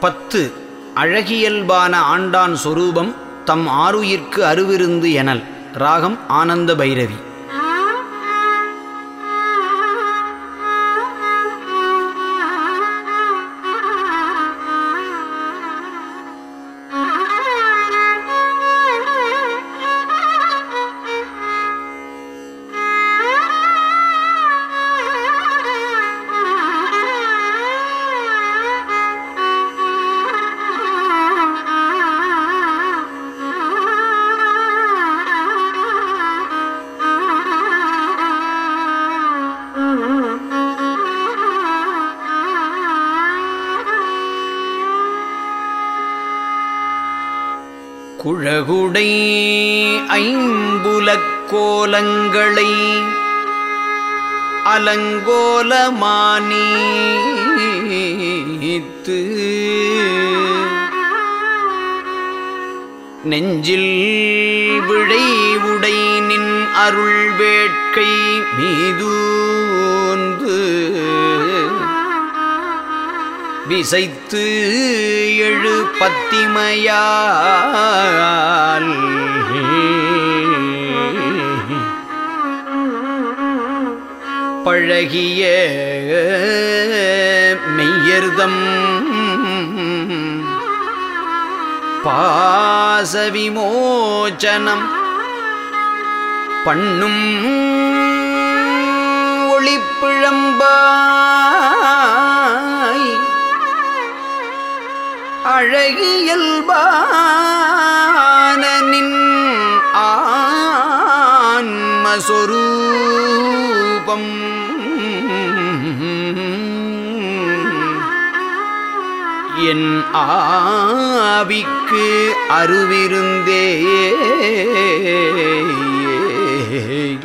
பத்து அழகியல்பான ஆண்டான் சொரூபம் தம் ஆருயிர்க்கு அருவிருந்து எனல் ராகம் ஆனந்த பைரவி குழகுடை ஐம்புலக் கோலங்களை அலங்கோலமானீத்து நெஞ்சில் விழை உடை நின் அருள் வேட்கை மீதூந்து விசைத்து எழு பத்திமையால் பழகிய மெய்யர்தம் பாசவிமோச்சனம் பண்ணும் ஒளிப்பிழம்பாய் அழகியல்பான நின் ஆன்மஸ்வரூபம் என் ஆவிக்கு அருவிருந்தே